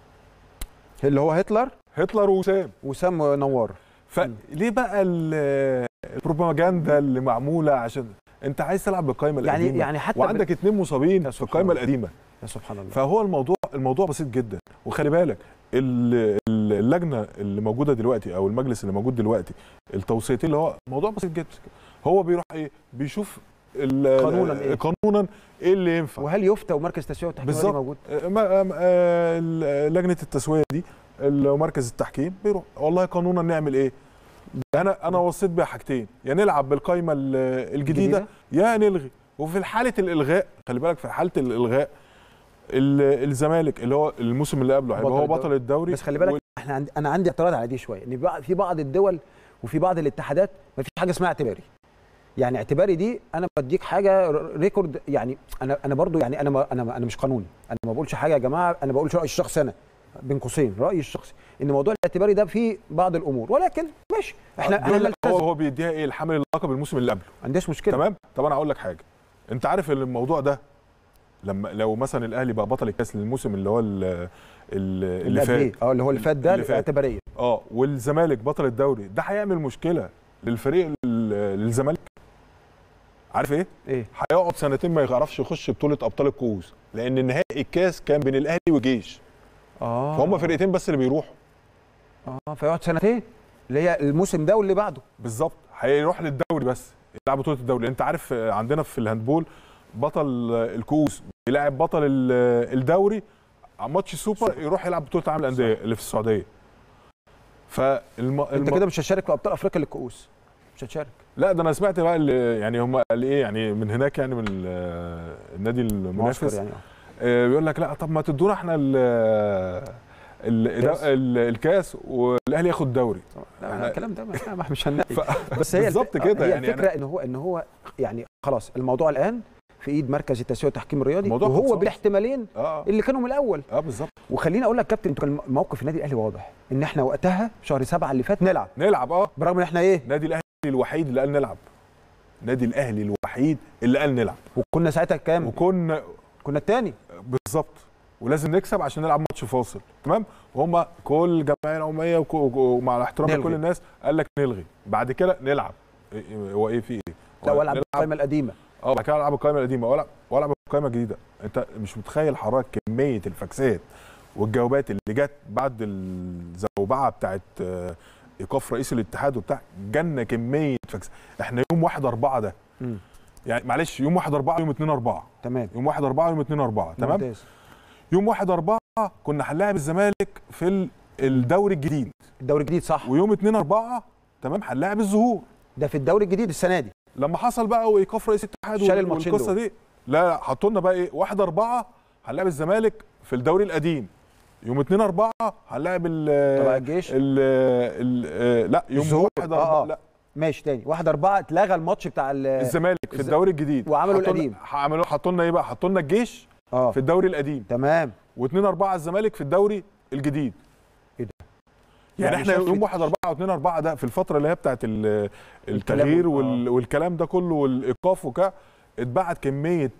اللي هو هتلر هتلر وسام وسام نوار فليه بقى ال- البروباجندا اللي معموله عشان انت عايز تلعب بالقائمه يعني القديمه يعني حتى وعندك اتنين مصابين يا في سبحان القائمه الله. القديمه يا سبحان الله فهو الموضوع الموضوع بسيط جدا وخلي بالك ال- ال- اللجنه اللي موجوده دلوقتي او المجلس اللي موجود دلوقتي التوصيتين اللي هو موضوع بسيط جدا هو بيروح ايه بيشوف ال- قانوناً إيه؟ قانونا ايه اللي ينفع وهل يفتى ومركز تسويه والتحكيم بالظبط. موجود؟ آه، ما- آم، آه، ال- لجنه التسويه دي اللي هو مركز التحكيم بيروح والله قانونا نعمل ايه انا انا وصيت بيها حاجتين يا نلعب بالقائمه ال- الجديده يا نلغي وفي حاله الالغاء خلي بالك في حاله الالغاء ال- الزمالك اللي هو الموسم اللي قبله هيبقى بطل هو الدوري. بطل الدوري بس خلي بالك احنا عند... انا عندي اعتراض على دي شويه ان بع- في بعض الدول وفي بعض الاتحادات ما فيش حاجه اسمها اعتباري يعني اعتباري دي انا بديك حاجه ر- ريكورد يعني انا انا برضو يعني انا ما انا ما انا مش قانوني انا ما بقولش حاجه يا جماعه انا بقولش رايي الشخصي انا بين قوسين رايي الشخصي ان موضوع الاعتباري ده فيه بعض الامور ولكن ماشي احنا احنا بيقول لك هو نلتزم هو بيديها ايه الحمل اللقب الموسم اللي قبله ما عنديش مشكله تمام طب انا هقول لك حاجه انت عارف ان الموضوع ده لما لو مثلا الاهلي بقى بطل الكاس للموسم اللي هو ال- ال- اللي قبليه. فات اه اللي هو اللي فات ده اللي فات. اعتباريه اه والزمالك بطل الدوري ده هيعمل مشكله للفريق ال- للزمالك عارف ايه ايه هيقعد سنتين ما يعرفش يخش بطوله ابطال الكؤوس لان نهائي الكاس كان بين الاهلي وجيش اه فهم فرقتين بس اللي بيروحوا اه فيقعد سنتين اللي هي الموسم ده واللي بعده بالظبط هيروح للدوري بس يلعب بطوله الدوري انت عارف آه، عندنا في الهاندبول بطل آه، الكؤوس بيلاعب بطل ال- آه، الدوري على ماتش سوبر يروح يلعب بطوله العالم للانديه اللي في السعوديه فالم... انت الم... كده مش هتشارك في ابطال افريقيا للكؤوس مش هتشارك لا ده انا سمعت بقى اللي يعني هم قال ايه يعني من هناك يعني من ال- آه، النادي معسكر المنافس يعني آه، بيقول لك لا طب ما تدونا احنا ال ال- الكاس. ال- الكاس والاهلي ياخد الدوري لا احنا- الكلام ده ما- ما- مش هنناقش ف... بس هي بالظبط الف- كده هي يعني الفكره ان هو ان هو يعني خلاص الموضوع الان في ايد مركز التسويه والتحكيم الرياضي الموضوع وهو خلصان. بالاحتمالين اه اللي كانوا من الاول اه بالظبط وخليني اقول لك كابتن انتوا كان موقف النادي الاهلي واضح ان احنا وقتها شهر سبعة اللي فات نلعب نلعب اه برغم ان احنا ايه نادي الاهلي الوحيد اللي قال نلعب نادي الاهلي الوحيد اللي قال نلعب وكنا ساعتها كام وكنا كنا الثاني بالظبط ولازم نكسب عشان نلعب ماتش فاصل تمام وهم كل الجمعيه العموميه وك- ومع الاحترام نلغي. لكل الناس قال لك نلغي بعد كده نلعب إيه- إيه- هو ايه في ايه لا هو والعب نلعب القائمه القديمه اه بعد كده العب القائمه القديمه والعب والعب القائمه الجديده انت مش متخيل حضرتك كميه الفاكسات والجوابات اللي جت بعد الزوبعه بتاعت آه، ايقاف رئيس الاتحاد وبتاع جالنا كميه فاكس احنا يوم 1 4 ده مم. يعني معلش يوم 1 4 يوم 2 4 تمام يوم 1 4 يوم 2 4 تمام ممتاز. يوم 1 4 كنا هنلاعب الزمالك في ال- الدوري الجديد الدوري الجديد صح ويوم 2 4 تمام هنلاعب الظهور ده في الدوري الجديد السنه دي لما حصل بقى وايقاف رئيس الاتحاد شال وال- الماتشين والقصه دول. دي لا حطوا لنا بقى ايه 1 4 هنلاعب الزمالك في الدوري القديم يوم 2 4 هنلاعب ال طلع الجيش ال ال لا يوم الظهور. 1 آه، 4 آه. لا ماشي تاني 1 4 اتلغى الماتش بتاع ال- الزمالك في الز- الدوري الجديد وعملوا حطوا لنا- القديم. عملوا حطوا لنا ايه بقى حطوا لنا الجيش اه في الدوري القديم تمام و2 4 الزمالك في الدوري الجديد إيه ده؟ يعني, يعني احنا شاف- يوم 1 4 و2 4 ده في الفتره اللي هي بتاعت ال- التغيير وال- وال والكلام ده كله والايقاف وكده اتبعت كميه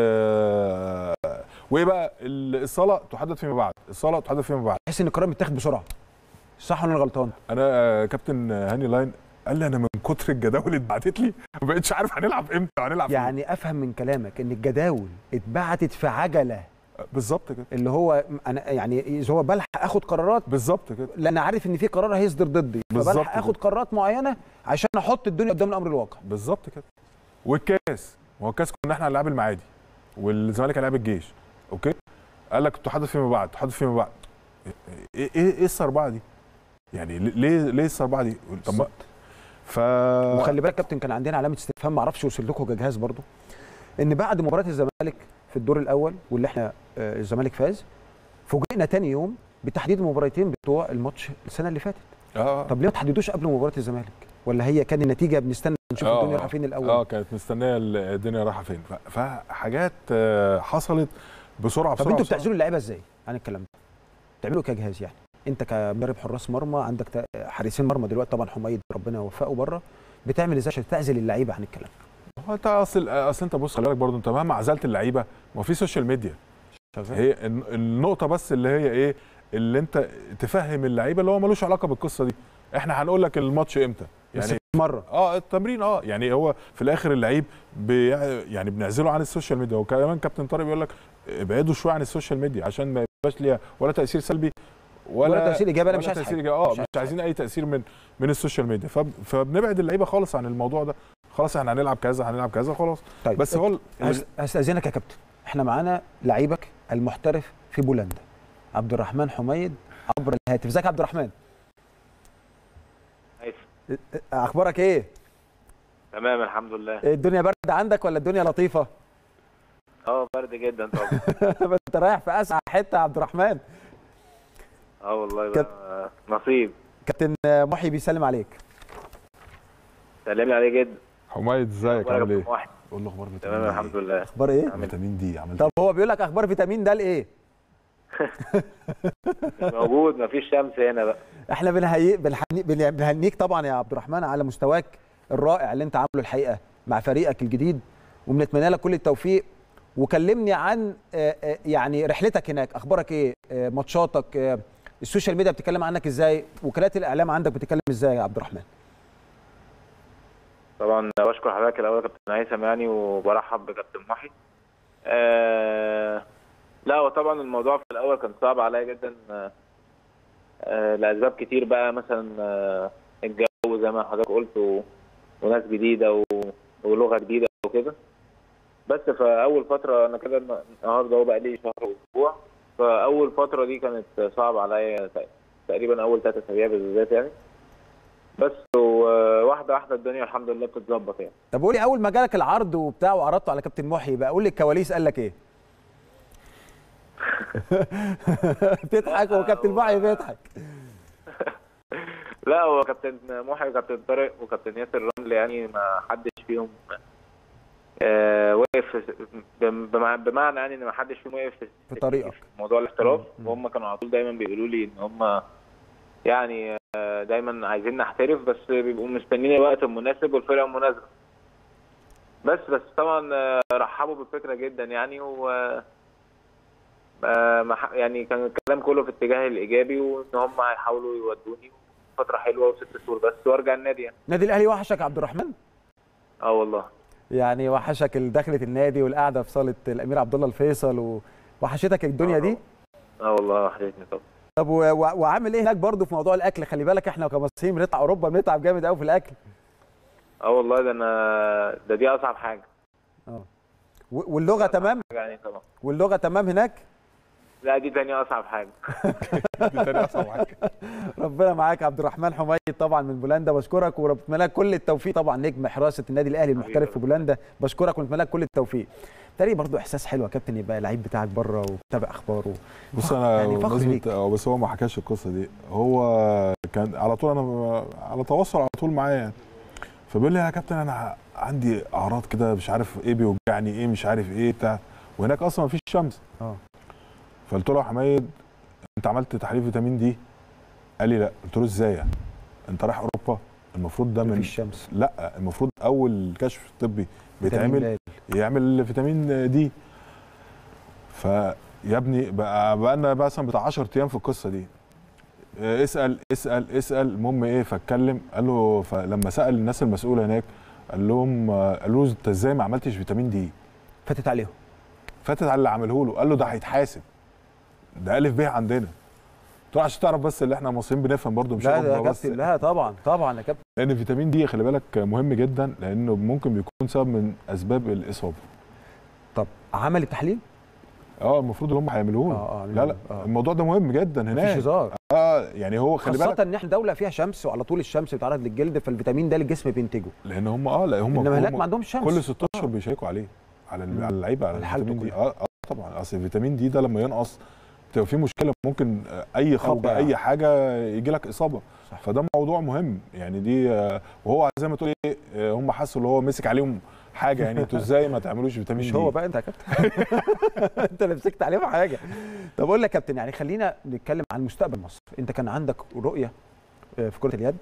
آه، وايه بقى ال- الصلاه تحدث فيما بعد الصلاه تحدث فيما بعد تحس ان القرار متاخد بسرعه صح ولا انا غلطان انا آه، كابتن هاني لاين قال لي انا من كتر الجداول اللي اتبعتت لي ما بقتش عارف هنلعب امتى وهنلعب فين. يعني افهم من كلامك ان الجداول اتبعتت في عجله بالظبط كده اللي هو انا يعني اذا هو بلحق اخد قرارات بالظبط كده لان عارف ان في قرار هيصدر ضدي بالظبط فبلحق كده. اخد قرارات معينه عشان احط الدنيا قدام الامر الواقع بالظبط كده والكاس ما هو الكاس كنا احنا هنلعب المعادي والزمالك هيلعب الجيش اوكي قال لك تحدث فيما بعد تحدث فيما بعد ايه ايه ايه السربعه دي يعني ليه ليه السربعه دي طب ما ف وخلي بالك كابتن كان عندنا علامه استفهام ما اعرفش وصل لكم كجهاز برضو ان بعد مباراه الزمالك في الدور الاول واللي احنا آه، الزمالك فاز فوجئنا تاني يوم بتحديد المباراتين بتوع الماتش السنه اللي فاتت اه طب ليه ما تحددوش قبل مباراه الزمالك ولا هي كان النتيجه بنستنى نشوف آه، الدنيا آه. رايحه فين الاول اه كانت مستنيه الدنيا رايحه فين ف- فحاجات آه، حصلت بسرعه طب بسرعه انتوا بسرعة. بتعزلوا اللعيبه ازاي عن الكلام ده بتعملوا كجهاز يعني انت كمدرب حراس مرمى عندك تا- حارسين مرمى دلوقتي طبعا حميد ربنا يوفقه بره بتعمل ازاي عشان تعزل اللعيبه عن الكلام ده هو انت اصل اصل انت بص خلي بالك برضه انت مهما عزلت اللعيبه ما في سوشيال ميديا هي الن- النقطه بس اللي هي ايه اللي انت تفهم اللعيبه اللي هو ملوش علاقه بالقصه دي احنا هنقول لك الماتش امتى يعني يعني مره اه التمرين اه يعني هو في الاخر اللعيب بي يعني بنعزله عن السوشيال ميديا وكمان كابتن طارق بيقول لك ابعدوا شويه عن السوشيال ميديا عشان ما يبقاش ليها ولا تاثير سلبي ولا, ولا تأثير إيجابي، أنا ولا مش عايز تاثير حاجة. ايجابي اه مش مش, عايز عايزين اي تاثير من من السوشيال ميديا فب- فبنبعد اللعيبه خالص عن الموضوع ده خلاص احنا هنلعب كذا هنلعب كذا خلاص طيب بس هو ال- هس- هستاذنك يا كابتن احنا معانا لعيبك المحترف في بولندا عبد الرحمن حميد عبر الهاتف ازيك يا عبد الرحمن كويس. اخبارك ايه تمام الحمد لله الدنيا برد عندك ولا الدنيا لطيفه اه برد جدا طبعا انت رايح في اسعى حته يا عبد الرحمن اه والله كابتن. بقى نصيب كابتن محي بيسلم عليك سلمي عليه جدا حميد ازيك وأنا عامل ايه؟ رقم واحد قول له اخبار تمام الحمد لله اخبار ايه فيتامين دي عملت طب هو بيقول لك اخبار فيتامين د ايه مش موجود مفيش شمس هنا بقى احنا بنهيئ بنحني- بن- بنهنيك طبعا يا عبد الرحمن على مستواك الرائع اللي انت عامله الحقيقه مع فريقك الجديد وبنتمنى لك كل التوفيق وكلمني عن آه، آه، يعني رحلتك هناك اخبارك ايه آه، ماتشاتك آه، السوشيال ميديا بتتكلم عنك ازاي وكالات الاعلام عندك بتتكلم ازاي يا عبد الرحمن طبعا بشكر حضرتك الاول يا كابتن هيثم يعني وبرحب بكابتن محي آه لا هو طبعا الموضوع في الاول كان صعب عليا جدا آه آه لاسباب كتير بقى مثلا آه الجو زي ما حضرتك قلت و... وناس جديده و... ولغه جديده وكده بس فاول فتره انا كده النهارده هو بقى لي شهر واسبوع فاول فتره دي كانت صعبه عليا تقريبا اول ثلاث اسابيع بالذات يعني بس وواحده واحده الدنيا الحمد لله بتتظبط يعني طب قولي اول ما جالك العرض وبتاع وعرضته على كابتن محي بقى قول لي الكواليس قال لك ايه بتضحك وكابتن محي بيضحك لا هو كابتن محي وكابتن طارق وكابتن ياسر رمل يعني ما حدش فيهم آه وقف بم- بمع- بمعنى يعني ان ما حدش فيهم وقف في طريقك. في موضوع الاحتراف مم. وهم كانوا على طول دايما بيقولوا لي ان هم يعني آه، دايما عايزين نحترف بس بيبقوا مستنيين الوقت المناسب والفرقه المناسبه بس بس طبعا آه، رحبوا بالفكره جدا يعني و آه، ما ح- يعني كان الكلام كله في الاتجاه الايجابي وان هم هيحاولوا يودوني فتره حلوه وست شهور بس وارجع النادي يعني نادي الاهلي وحشك يا عبد الرحمن اه والله يعني وحشك دخلة النادي والقعده في صاله الامير عبد الله الفيصل ووحشتك الدنيا دي اه والله وحشتني طبعا طب و- و- وعامل ايه هناك برضه في موضوع الاكل خلي بالك احنا كمصريين بنطلع اوروبا بنتعب جامد قوي في الاكل اه والله ده انا ده دي اصعب حاجه و- واللغه تمام يعني طبعا واللغه تمام هناك لا دي تاني اصعب حاجه دي تاني اصعب حاجه ربنا معاك يا عبد الرحمن حميد طبعا من بولندا بشكرك وبتمنى لك كل التوفيق طبعا نجم حراسه النادي الاهلي المحترف في بولندا بشكرك ونتمنى لك كل التوفيق تاني برضو احساس حلو يا كابتن يبقى اللعيب بتاعك بره وبتابع اخباره بص انا يعني فخر بمناسبة- ليك. اه بس هو ما حكاش القصه دي هو كان على طول انا على تواصل على طول معايا يعني فبيقول لي يا كابتن انا عندي اعراض كده مش عارف ايه بيوجعني ايه مش عارف ايه بتاع وهناك اصلا ما فيش شمس اه فقلت له يا حميد انت عملت تحليل فيتامين دي قال لي لا قلت له ازاي يعني؟ انت رايح اوروبا المفروض ده من مفيش شمس لا المفروض اول كشف طبي فيتامين بيتعمل د. يعمل فيتامين دي فيا ابني بقى بقى لنا مثلا بتاع 10 ايام في القصه دي اه، اسال اسال اسال المهم ايه فاتكلم قال له فلما سال الناس المسؤوله هناك قال لهم اه، قالوا له انت ازاي ما عملتش فيتامين دي فاتت عليهم فاتت على اللي عمله له قال له ده هيتحاسب ده الف ب عندنا قلت له عشان تعرف بس اللي احنا مصريين بنفهم برضه مش لا ده يا أوروبا بس كابتن لا طبعا طبعا يا كابتن لان فيتامين دي خلي بالك مهم جدا لانه ممكن بيكون سبب من اسباب الاصابه طب عمل التحليل اه المفروض ان هم هيعملوه له اه اه لا لا آه. الموضوع ده مهم جدا مفيش هناك هزار اه يعني هو خلي بالك خاصة ان احنا دولة فيها شمس وعلى طول الشمس بتعرض للجلد فالفيتامين ده الجسم بينتجه لان هم اه لا هم انما هناك هم ما عندهمش شمس كل 6 اشهر بيشيكوا عليه على مم. ال- على اللعيبه على على حالته الفيتامين دي كلها. اه اه طبعا اصل الفيتامين دي ده لما ينقص بتبقى في مشكله ممكن آه، اي خبطه أوجاع. اي حاجه يجي لك اصابه صح. فده موضوع مهم يعني دي آه، وهو زي ما تقول ايه آه، هم حسوا اللي هو مسك عليهم حاجه يعني انتوا ازاي ما تعملوش فيتامين مش دي هو بقى انت يا كابتن انت اللي مسكت عليه في حاجه طب اقول لك يا كابتن يعني خلينا نتكلم عن مستقبل مصر انت كان عندك رؤيه آه، في كره اليد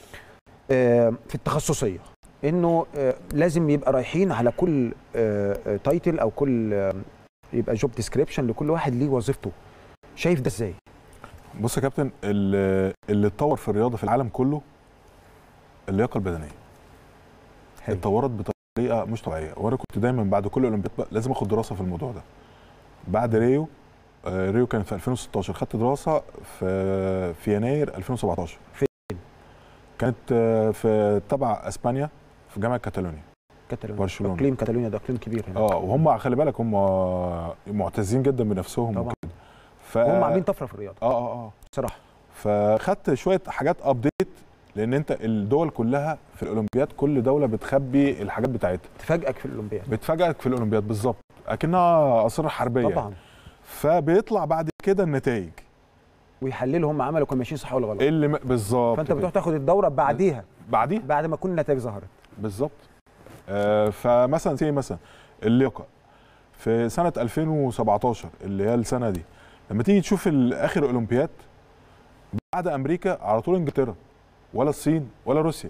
آه، في التخصصيه انه آه، لازم يبقى رايحين على كل آه، آه، تايتل او كل آه، يبقى جوب ديسكريبشن لكل واحد ليه وظيفته شايف ده ازاي بص يا كابتن اللي اللي اتطور في الرياضه في العالم كله اللياقه البدنيه حلو. اتطورت بطريقه مش طبيعيه وانا كنت دايما بعد كل اولمبياد بقى لازم اخد دراسه في الموضوع ده بعد ريو آه، ريو كان في 2016 خدت دراسه في في يناير 2017 فين؟ كانت آه، في تبع اسبانيا في جامعه كاتالونيا كاتالونيا برشلونة. اقليم كاتالونيا ده اقليم كبير هنا اه وهم خلي بالك هم معتزين جدا بنفسهم طبعا. وكده ف هم عاملين طفره في الرياضه اه اه اه بصراحه فخدت شويه حاجات ابديت لان انت الدول كلها في الاولمبياد كل دوله بتخبي الحاجات بتاعتها تفاجئك في الاولمبياد بتفاجئك في الاولمبياد بالظبط اكنها اسرار حربيه طبعا فبيطلع بعد كده النتائج ويحللوا هم عملوا كانوا ماشيين صح ولا غلط اللي م... بالظبط فانت كده. بتروح تاخد الدوره بعديها بعديه بعد ما كل النتائج ظهرت بالظبط آه فمثلا زي مثلا اللياقه في سنه 2017 اللي هي السنه دي لما تيجي تشوف ال- اخر اولمبياد بعد امريكا على طول انجلترا ولا الصين ولا روسيا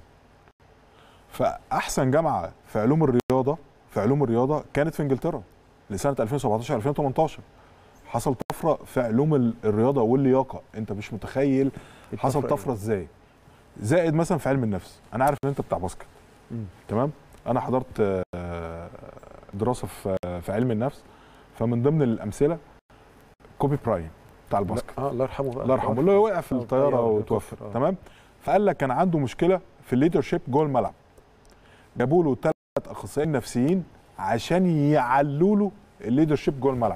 فاحسن جامعه في علوم الرياضه في علوم الرياضه كانت في انجلترا لسنه 2017 2018 حصل طفره في علوم ال- الرياضه واللياقه انت مش متخيل حصل الطفرة طفره ازاي زائد مثلا في علم النفس انا عارف ان انت بتاع باسكت مم. تمام انا حضرت آه، دراسه في في علم النفس فمن ضمن الامثله كوبي براين بتاع الباسكت اه الله يرحمه بقى الله يرحمه اللي هو وقع في آه، الطياره الطيارة وتوفى وتوفى، آه. تمام فقال لك كان عنده مشكله في الليدرشيب جوه الملعب جابوا له ثلاث اخصائيين نفسيين عشان يعلوا له الليدرشيب جوه الملعب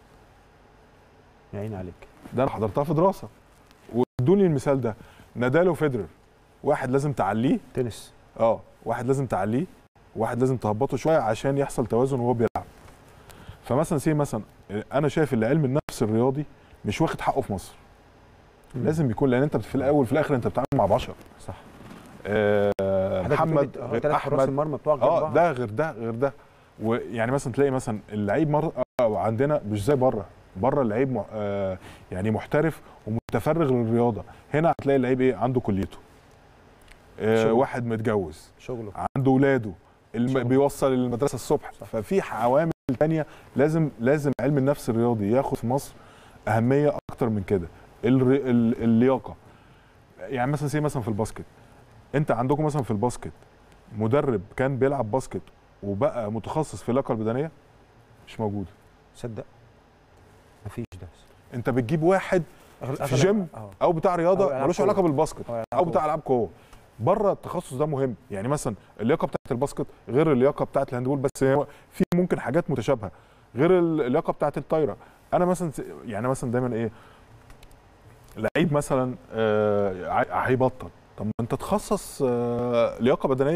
يا عيني عليك ده انا حضرتها في دراسه وادوني المثال ده نادال وفيدرر واحد لازم تعليه تنس اه واحد لازم تعليه واحد لازم تهبطه شويه عشان يحصل توازن وهو بيلعب فمثلا سي مثلا انا شايف ان علم النفس الرياضي مش واخد حقه في مصر مم. لازم يكون لان انت في الاول في الاخر انت بتتعامل مع بشر صح آه حضرتك محمد بتقول غير ثلاث حراس احمد المرمى بتوعك جنب اه بعض. ده غير ده غير ده ويعني مثلا تلاقي مثلا اللعيب مر... آه عندنا مش زي بره بره اللعيب مح... آه يعني محترف ومتفرغ للرياضه هنا هتلاقي اللعيب ايه عنده كليته آه شغل. واحد متجوز شغله عنده ولاده الم... شغل. بيوصل المدرسه الصبح صح. ففي عوامل تانية لازم لازم علم النفس الرياضي ياخد في مصر اهميه اكتر من كده الر... ال... اللياقه يعني مثلا زي مثلا في الباسكت انت عندكم مثلا في الباسكت مدرب كان بيلعب باسكت وبقى متخصص في اللياقه البدنيه مش موجود صدق مفيش ده انت بتجيب واحد أغل- في أغلب- جيم اه او بتاع أو رياضه ألعاب ملوش قوة. علاقه بالباسكت أو ألعاب او بتاع قوة. العاب قوه بره التخصص ده مهم يعني مثلا اللياقه بتاعت الباسكت غير اللياقه بتاعت الهاندبول بس هي في ممكن حاجات متشابهه غير اللياقه بتاعت الطايره انا مثلا س- يعني مثلا دايما ايه لعيب مثلا آه، عاي- هيبطل طب ما انت تخصص آه، لياقه بدنيه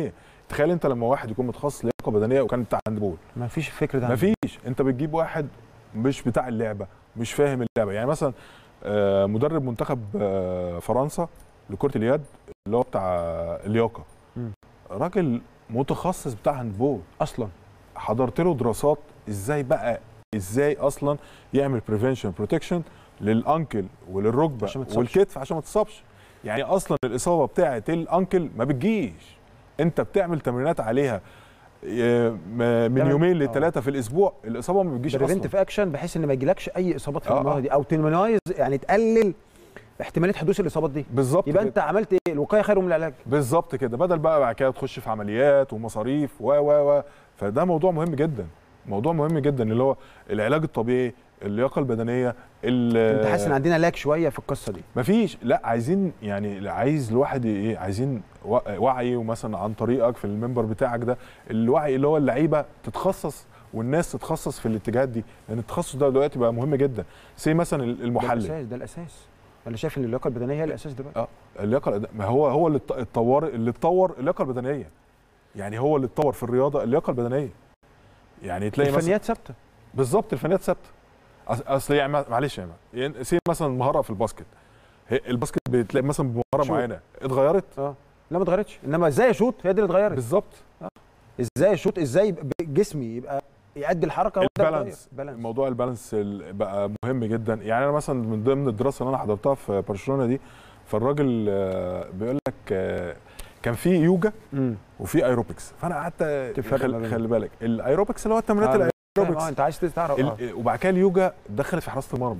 تخيل انت لما واحد يكون متخصص لياقه بدنيه وكان بتاع هاندبول ما فيش الفكر ده مفيش انت بتجيب واحد مش بتاع اللعبه مش فاهم اللعبه يعني مثلا آه، مدرب منتخب آه، فرنسا لكره اليد اللي هو بتاع اللياقه مم. راجل متخصص بتاع هاندبول اصلا حضرت له دراسات ازاي بقى ازاي اصلا يعمل بريفنشن بروتكشن للانكل وللركبه عشان ما تصابش. والكتف عشان ما تصابش يعني اصلا الاصابه بتاعه الانكل ما بتجيش انت بتعمل تمرينات عليها آه، م- من تعمل- يومين آه. لثلاثه في الاسبوع الاصابه ما بتجيش اصلا بريفنتيف اكشن بحيث ان ما يجيلكش اي اصابات في آه، المنطقه آه. دي او تمنايز يعني تقلل احتماليه حدوث الاصابات دي بالظبط يبقى كده. انت عملت ايه الوقايه خير من العلاج بالظبط كده بدل بقى بعد كده تخش في عمليات ومصاريف و و و فده موضوع مهم جدا موضوع مهم جدا اللي هو العلاج الطبيعي اللياقه البدنيه ال- انت حاسس ان عندنا لاج شويه في القصه دي مفيش لا عايزين يعني لا، عايز الواحد ايه عايزين و- وعي ومثلا عن طريقك في المنبر بتاعك ده الوعي اللي هو اللعيبه تتخصص والناس تتخصص في الاتجاهات دي لان التخصص ده دلوقتي بقى مهم جدا زي مثلا ده المحلل الاساس ده الاساس انا شايف ان اللياقه البدنيه هي الاساس دلوقتي اه اللياقه الأد- ما هو هو اللي ات- اتطور اللي اتطور اللياقه البدنيه يعني هو اللي اتطور في الرياضه اللياقه البدنيه يعني تلاقي مثلا الفنيات ثابته بالظبط الفنيات ثابته أص- اصل يعني ما- معلش يعني يعني سي مثلا مهاره في الباسكت هي- الباسكت بتلاقي مثلا بمهاره شوت. معينه اتغيرت اه لا ما اتغيرتش انما ازاي اشوط هي دي اللي اتغيرت بالظبط ازاي اشوط ازاي ب- جسمي يبقى يأدي الحركه هو ده البالانس اتغير. بالانس موضوع البالانس ال- بقى مهم جدا يعني انا مثلا من ضمن الدراسه اللي انا حضرتها في برشلونه دي فالراجل آه، بيقول لك آه، كان في يوجا امم وفي ايروبكس فانا قعدت تفرق ما خل... بينهم. خلي بالك الايروبكس اللي هو التمرينات آه، اه الايروبكس انت عايز تعرف اه. ال... وبعد كده اليوجا دخلت في حراسه المرمى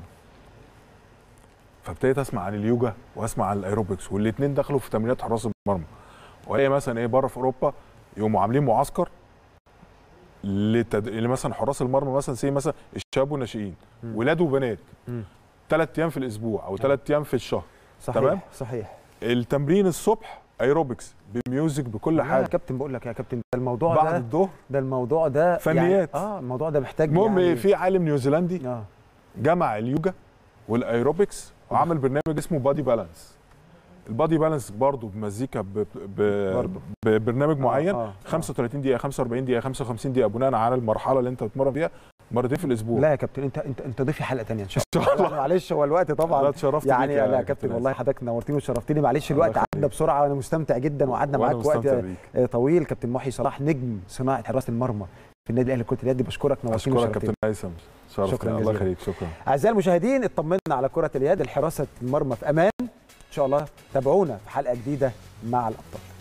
فابتديت اسمع عن اليوجا واسمع عن الايروبكس والاثنين دخلوا في تمرينات حراسه المرمى والاقي مثلا ايه بره في اوروبا يقوموا عاملين معسكر لتد... مثلا حراس المرمى مثلا زي مثلا الشباب والناشئين مم. ولاد وبنات مم. ثلاث ايام في الاسبوع او ثلاث ايام في الشهر صحيح تمام؟ صحيح التمرين الصبح ايروبكس بميوزك بكل لا يا حاجه كابتن بقول لك يا كابتن ده الموضوع بعد ده الظهر ده الموضوع ده فنيات. يعني اه الموضوع ده محتاج المهم يعني يعني في عالم نيوزيلندي اه جمع اليوجا والايروبكس وعمل برنامج اسمه بادي بالانس البادي بالانس برضه بمزيكا ب... ب... برضه. ببرنامج معين آه، آه. 35 دقيقه 45 دقيقه 55 دقيقه بناء على المرحله اللي انت بتمرن فيها مرتين في الاسبوع لا يا كابتن انت انت انت ضيفي حلقه ثانيه ان شاء إن شاء الله الله. معلش هو الوقت لا طبعا اتشرفت يعني بيك لا يا كابتن والله حضرتك نورتني وشرفتني معلش الله الوقت عدى يخليك. بسرعه وانا مستمتع جدا وقعدنا وأنا معاك وقت مستمتع بيك. آه، طويل كابتن محي صلاح نجم صناعه حراسه المرمى في النادي الاهلي لكره اليد بشكرك نورتني اشكرك وشرفتني كابتن هيثم شرفتني شكراً الله جزيلاً. يخليك شكرا اعزائي المشاهدين اطمنا على كره اليد الحراسه المرمى في امان ان شاء الله تابعونا في حلقه جديده مع الابطال